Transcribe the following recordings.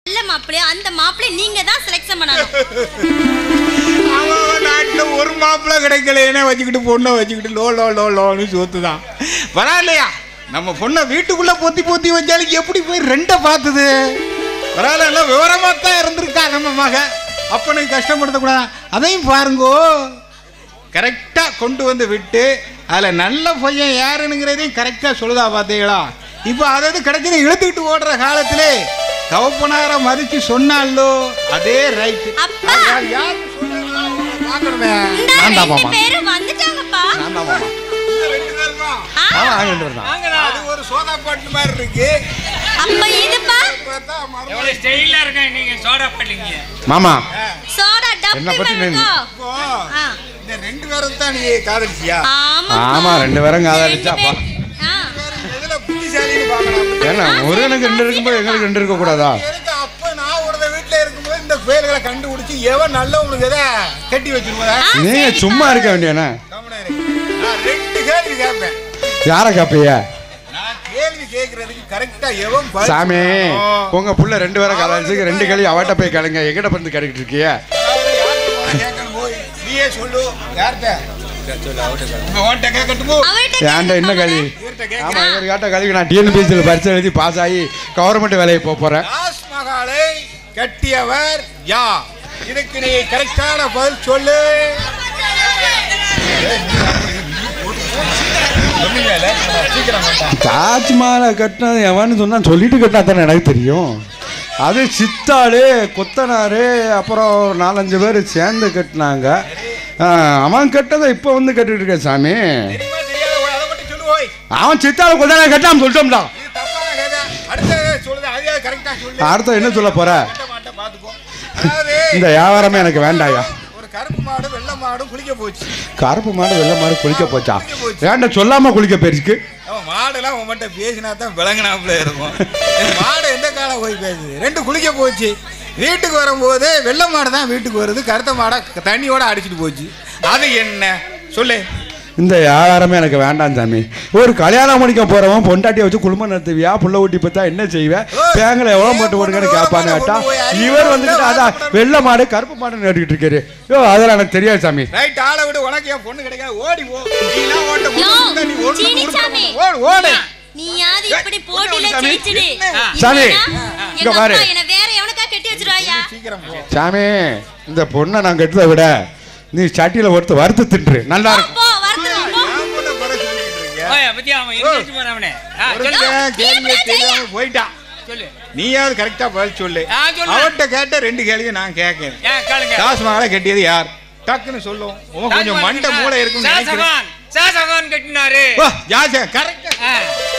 நல்ல மாப்பிள்ளையோ அந்த மாப்பிள்ளைய நீங்க தான் செலக்ஷன் பண்ணணும் அவன் நாட்டுல ஒரு மாப்பிள்ளை கிடைக்கலையே வச்சுக்கிட்டு பொண்ணை வச்சுக்கிட்டு லோ லோ லோ லோன்னு சோத்து தான் பரவாயில்லையா நம்ம பொண்ணை வீட்டுக்குள்ள பொத்தி பொத்தி வச்சாலும் எப்படி போய் ரெண்டை பார்த்தது பரவாயில்ல எல்லாம் விவரமா தான் இருந்திருக்கா நம்ம மக அப்பனுக்கு கஷ்டப்படுத்தக்கூடாது அதையும் பாருங்கோ கரெக்டாக கொண்டு வந்து விட்டு அதில் நல்ல பையன் யாருனுங்கிறதையும் கரெக்டாக சொல்லுதா பார்த்தீங்களா இப்போ அதாவது கிடைச்சதை இழுத்துக்கிட்டு ஓடுற காலத்திலே தவப்பனார மதிச்சு சொன்னாலோ அதே ரைட்டு அப்பா. யார் பார்க்கணுமே இந்த நான் தான் ரெண்டு மாமா. பேரும் வந்துட்டாங்கப்பா நான் தான் மாமா ரெண்டு பேர் தான் ஆ, ஆமா வாங்கிட்டு வரதான் அது ஒரு சோதா பாட்டு மாதிரி இருக்கு அப்ப இதுப்பா பார்த்தா மறுபடியும் எவ்வளவு ஸ்டைலா இருக்கேன் நீங்க சோடா பண்ணீங்க மாமா சோடா என்னை டப்பி பத்தி நீ- வேணுக்கோ இப்போ ஆ. இந்த ரெண்டு பேரும் தான் நீ காதலிச்சியா ஆமாப்பா. ஆமா, ரெண்டு பேரும் காதலிச்சா, ரெண்டு பேர். ஆ. எதுல புத்திசாலின்னு பார்க்கலாம் ஏன்னா முருகனுக்கு ரெண்டு இருக்கும்போது எங்களுக்கு ரெண்டு இருக்க கூடாதா எனக்கு அப்ப நான் ஒரு வீட்டுல இருக்கும்போது இந்த கோயில்களை கண்டுபிடிச்சு எவன் நல்லவனுக்கு எதை கட்டி வச்சிருப்பதா ஆ, நீங்க சரிப்பா. சும்மா இருக்க வேண்டியன நான் ரெண்டு கேள்வி கேட்பேன் யார காப்பிய நான் கேள்வி கேட்கறதுக்கு கரெக்டா எவன் பதில் சாமி சொல்றானோ, உங்க புள்ள ரெண்டு பேரும் காதலிச்சு ரெண்டு கேள்வி அவட்ட போய் கேளுங்க எங்கிட்ட வந்து கேட்டுக்கிட்டு இருக்கிய அதாவது யார்கிட்ட போனா கேட்கணும் போய் நீயே சொல்லு யார்கிட்ட இப்ப உன்கிட்ட கேட்கட்டுமோ அவர்கிட்ட ஏன்டா என்ன கேளுப்பா கேள்வி இவர்கிட்ட ஆமா கேட்க இவர் கேட்ட கேள்வி நான் டிஎன்பிஎஸ்சியில் பரிசு எழுதி பாஸ் ஆகி கவர்மெண்ட் வேலைக்கு போக போறேன் தாஜ்மஹாலை கட்டியவர் யா இதுக்கு நீ கரெக்டான பதில் சொல்லு சொன்னீங்கல்ல, சீக்கிரம் வேண்டாம். தாஜ்மஹாலை கட்டினது எவன்னு சொன்னா சொல்லிட்டு கட்டினா தானே எனக்கு தெரியும் அது சித்தாளு கொத்தனாரு அப்புறம் ஒரு நாலஞ்சு பேர் சேர்ந்து கட்டினாங்க ஆ, அவன் கட்டதை இப்போ வந்து கட்டிட்டு இருக்க சாமி தெரியுமா தெரியாத போய் அதை மட்டும் சொல்லு போய் அவன் சித்தாளு கொத்தனார் கட்டாம சொல்லிட்டோம்டா இது தப்பான கேள்வி. அடுத்த சொல்லுது அதையா கரெக்டா சொல்லு அடுத்து என்ன சொல்ல போற கட்ட மாட்டேன் பாத்துக்கோ அதாவது இந்த வியாபாரமே எனக்கு வேண்டாயா ஒரு கருப்பு மாடு வெள்ளை மாடு குளிக்க போச்சு கருப்பு மாடு வெள்ளை மாடு குளிக்க போச்சா ஏன்டா சொல்லாம குளிக்க போயிருச்சு அவன் மாடெல்லாம் உன்கிட்ட பேசினா தான் விளங்கினாப்புல இருக்கும் இந்த மாடு எந்த காலம் போய் பேசுது ரெண்டு குளிக்க போச்சு வீட்டுக்கு வரும்போது வெள்ளை மாடு தான் வீட்டுக்கு வருது கருத்த மாடை தண்ணியோட அடிச்சிட்டு போச்சு அது என்ன சொல்லு இந்த வியாபாரமே எனக்கு வேண்டாம் சாமி ஒரு கல்யாணம் பண்ணிக்க போறவன் பொண்டாட்டியை வச்சு குடும்பம் நடத்துவியா புள்ள ஊட்டி பார்த்தா என்ன செய்வேன் பேங்கில் எவ்வளோ போட்டு போடுங்கன்னு கேட்பான்னு கேட்டா இவர் வந்துட்டு அதான் வெள்ளை மாடு கருப்பு மாடு நடிக்கிட்டு இருக்காரு யோ அதெல்லாம் எனக்கு தெரியாது சாமி ரைட் ஆளை விடு உனக்கு என் பொண்ணு கிடைக்காது ஓடி போ நீலாம் ஓட்ட யோ, முடியாது, நீ ஒண்ணுக்கு சீனிச்சாமி. உருப்பட மாட்ட. ஓடு ஓடு நீயாவது இப்படி போட்டியில சாமி. ஜெயிச்சிடு சாமி, இல்லைன்னா, இங்க எங்க பாரு. அப்பா என்னை வேற எவனுக்கா கட்டி வச்சிருவாயா சீக்கிரம் போ சாமி இந்த பொண்ணை நான் கட்டுறதை விட நீ சட்டியில் ஒருத்த வறுத்து தின்று நல்லா இருக்கும் போ வருத்தம் போ நான் உன்னை குறை சொல்லிக்கிட்டு இருக்கேன். ஓய் பத்தி அவன் எங்கேஜ் போறவனே ஆ, சொல்லு ஒருத்தன் கேள்வி தெரியாம போயிட்டான் சொல்லு நீயாவது கரெக்டா பதில் சொல்லு ஆ, சொல்றேன். அவன்கிட்ட கேட்ட ரெண்டு கேள்வி நான் கேட்கேன் ஏன் கேளுங்க தாஜ்மஹாலை கட்டியது யார் டக்குன்னு சொல்லும் உன் கொஞ்சம் மண்டை மூளை இருக்கும் நினைக்கிறேன் சாசகான் சாசகான் கட்டினாரு வா, ஜாஜா கரெக்டா ஆ.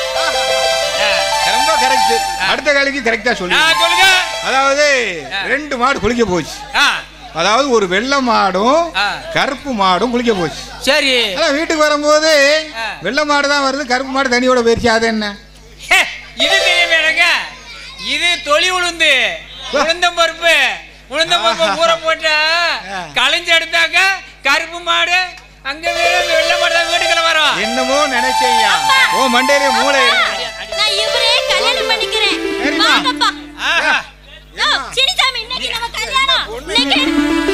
ஆ. ரொம்ப கரெக்ட் அடுத்த கேள்விக்கு கரெக்டா சொல்லு ஆ, சொல்லுங்க அதாவது ரெண்டு மாடு குளிக்க போச்சு ஆ, அதாவது ஒரு வெள்ளை மாடும் ஆ. கருப்பு மாடும் குளிக்க போச்சு சரி அதான் வீட்டுக்கு வரும்போது ஆ. வெள்ளை மாடு தான் வருது கருப்பு மாடு தண்ணியோட போயிருச்சு அது என்ன ஹே, இது தெரியுமே எனக்கு இது தொளி உளுந்து உளுந்தம் பருப்பு உளுந்தம் பருப்பு ஊற போட்டா களைஞ்சு எடுத்தாக்க கருப்பு மாடு அங்க வேற வெள்ளை மாடு தான் வீட்டுக்குள்ள வரும் என்னமோ நினைச்சையா ஓ மண்டையிலே மூளை இருக்கு. நான் இவரே கல்யாணம் பண்ணிக்கிறேன் சரிம்மா. வாங்கப்பா ஆஹா. யோ, சினிசாமி இன்னைக்கு நம்ம கல்யாணம் இன்னைக்கு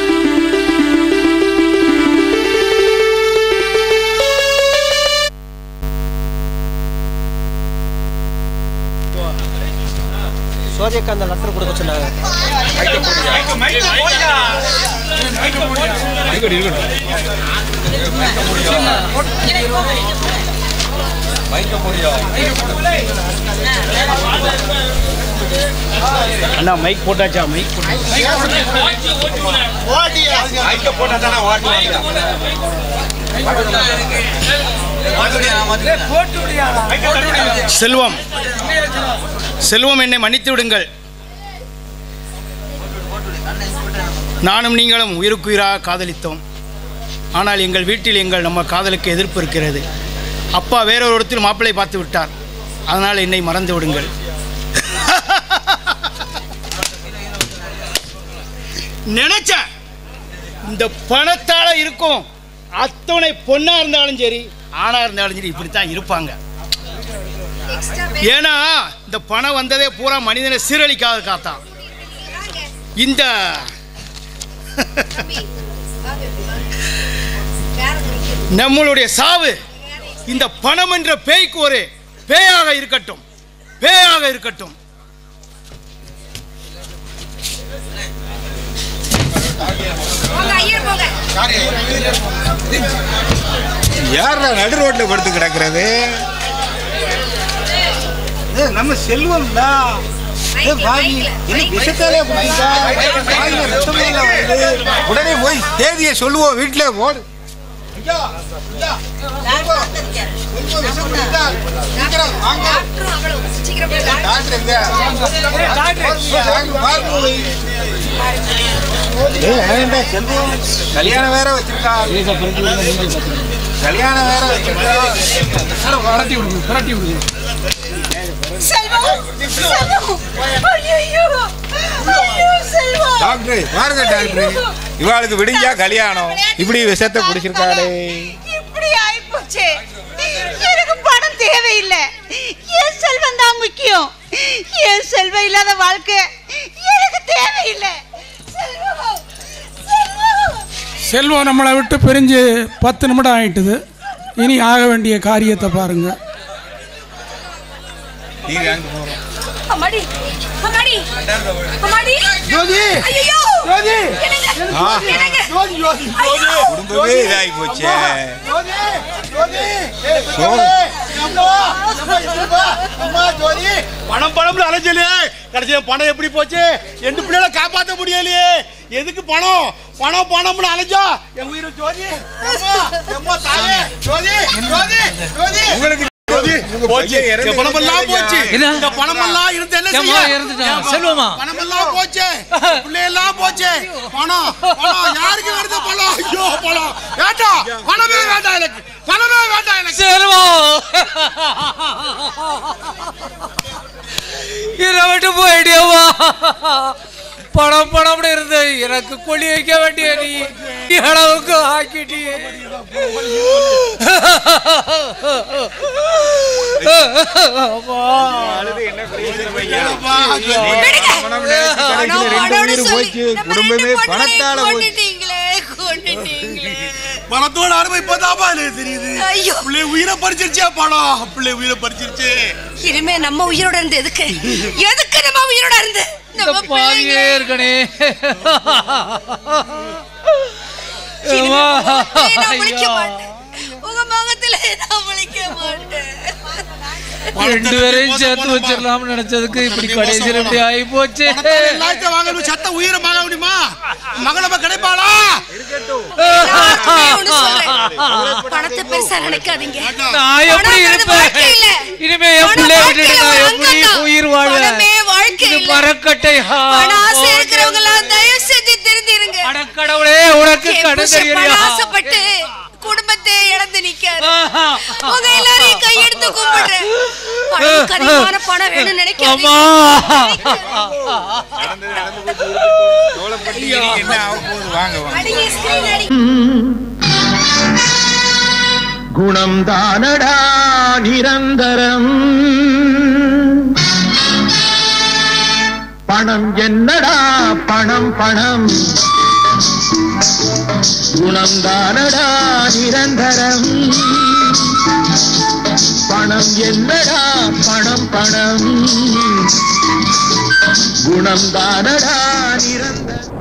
சோதியக்கா அந்த லெட்டர் கொடுக்க சொன்னாங்க அண்ணா மைக் போட்டாச்சா மைக் செல்வம் செல்வம் என்னை மன்னித்து விடுங்கள் நானும் நீங்களும் உயிருக்குயிராக காதலித்தோம் ஆனால் எங்கள் வீட்டில் எங்கள் நம்ம காதலுக்கு எதிர்ப்பு இருக்கிறது அப்பா வேறொரு இடத்தில் மாப்பிள்ளை பார்த்து விட்டார் அதனால் என்னை மறந்து விடுங்கள் நினைச்சேன் இந்த பணத்தால இருக்கும் அத்தனை பொண்ணா இருந்தாலும் சரி ஆணா இருந்தாலும் சரி இப்படித்தான் இருப்பாங்க ஏன்னா இந்த பணம் வந்ததே பூரா மனிதனை சீரழிக்காத காத்தான் இந்த நம்மளுடைய சாவு இந்த பணம் என்ற பேய்க்கு ஒரு பேயாக இருக்கட்டும் பேயாக இருக்கட்டும் போங்க ஐயர் போங்க யாரா நடு ரோட்ல படுத்து கிடக்கிறது ஏய், நம்ம செல்வம் தான் விஷத்தாலே பிடிச்சா வாயில ரத்தமே இல்ல வருது. உடனே போய் தேதியை சொல்லுவோம் வீட்டுல ஓடு ஐயா, ஐயா, செல்வம், செல்வம் விஷம் குடித்தா, சீக்கிரம் வாங்க. சீக்கிரம் போய் டாக்டர் எங்க? டாக்டர் பாருங்க போய். ஏய், ஏன்டா செல்வம் கல்யாணம் வேற வச்சிருக்கா கல்யாணம் வேற வச்சிருக்கா செல்வம் செல்வம் ஐயோ ஐயோ செல்வம் டாக்டர் பாருங்க டாக்டர் இவாளுக்கு விடிஞ்சா கல்யாணம் இப்படி விஷத்தை குடிச்சிருக்காளே இப்படி ஆயிப்போச்சு எனக்கு பணம் தேவையில்லை என் செல்வம் தான் முக்கியம் என் செல்வம் இல்லாத வாழ்க்கை எனக்கு தேவையில்லை செல்வம் செல்வம் செல்வம் நம்மளை விட்டு பிரிஞ்சு பத்து நிமிடம் ஆயிட்டுது இனி ஆக வேண்டிய காரியத்தை பாருங்க நீங்க அங்க போறோம் அம்மாடி அம்மாடி அம்மாடி ஜோதி ஐயோ ஜோதி என்னங்க ஆ. என்னங்க ஜோதி ஜோதி ஐயோ குடும்பமே இதாகி போச்சு ஜோதி ஜோதி ஏய், சோ. அம்மா, அம்மா, இருப்பா. அம்மா, ஜோதி பணம் பணம்னு அலைஞ்சலே கடைசியா பணம் எப்படி போச்சு ரெண்டு பிள்ளைகளை காப்பாற்ற முடியலையே எதுக்கு பணம் பணம் பணம்னு அலைஞ்சா என் உயிர் ஜோதி அம்மா, அம்மா, தாயே, ஜோதி ஜோதி ஜோதி உங்களுக்கு ஜோதி போச்சு பையன் இறந்து இந்த பணமெல்லாம் போச்சு என்ன? இந்த பணமெல்லாம் இருந்து என்ன ஏம்மா, செய்ய இறந்துட்டான்? ஏம்மா, செல்வமா? பணமெல்லாம் போச்சு பிள்ளையெல்லாம் போச்சு பணம் பணம் யாருக்கு வருது பணம் ஐயோ பணம் வேண்டாம் பணமே வேண்டாம் எனக்கு பணமே வேண்டாம் எனக்கு செல்வம் இதை விட்டு போயிடியவா பணம் பணம்னு இருந்து எனக்கு கொள்ளி வைக்க வேண்டிய நீ அளவுக்கு ஆக்கிட்டியே அம்மா. அழுது என்ன பிரயோஜனம் ஐயா? விடுங்க. பணம் நினைச்சு கடைசியில ரெண்டு பணம்னு உயிர் சொல்லி போச்சு நம்ம குடும்பமே ரெண்டு பொண்ணுங்களையும் பணத்தால போச்சு கொன்னுட்டீங்களே, கொன்னுட்டீங்களே. பணத்தோட அருமை இப்பதாப்பா எனக்கு தெரியுது ஐயோ. பிள்ளை உயிரை பறிச்சிருச்சா பணம் பிள்ளை உயிரை பறிச்சிருச்சு இனிமே நம்ம உயிரோட இருந்து எதுக்கு எதுக்கு நம்ம உயிரோட இருந்து இந்த நம்ம பாவியே பிள்ளைங்க இருக்கனே இனிமே உங்க முகத்திலே நான் முழிக்க ஐயோ. மாட்டேன். உங்க முகத்திலே நான் முழிக்க மாட்டேன் ரெண்டு பேரையும் சேர்த்து வச்சிடலாம்னு நினைச்சதுக்கு இப்படி கடைசியில் இப்படி ஆகி போச்சு எல்லாத்தையும் வாங்கணும் சத்த உயிரை வாங்க முடியுமா மகளம கிடைப்பாளா எல்லாருக்குமே ஒண்ணு சொல்றேன். பணத்தை பெருசா நினைக்காதீங்க நான் எப்படி பணம்ங்கிறது இருப்பேன் வாழ்க்கை இல்ல. இனிமே என் பணம் பிள்ளைய வாழ்க்கையில விட்டுட்டு நான் ஒரு எப்படி அங்கம்தான். உயிர் வாழ்வேன் பணமே வாழ்க்கை இது இல்ல. மரக்கட்டையா பண ஆசை இருக்கிறவங்க எல்லாம் தயவு செஞ்சு திருந்திருங்க அடக்கடவுளே உனக்கு என் கடன் புருஷன் பண தெரியலையா ஆசைப்பட்டு குடும்பத்தை இழந்து நிக்காரு ஆஹா. உங்க எல்லாரையும் கையெடுத்து கும்பிடுறேன் பணம் கனிவான பணம் வேணும்னு நினைக்காதீங்க அம்மா நடந்தது நடந்து போச்சு இருக்கட்டும். கவலைப்பட்டு இனி என்ன ஆக போகுது வாங்க வாங்க அடிங்க ஸ்கிரீன் அடி குணம் தானடா நிரந்தரம் பணம் என்னடா பணம் பணம் குணம் தானடா நிரந்தரம் பணம் என்னடா பணம் பணம் குணம் தானடா நிரந்தரம்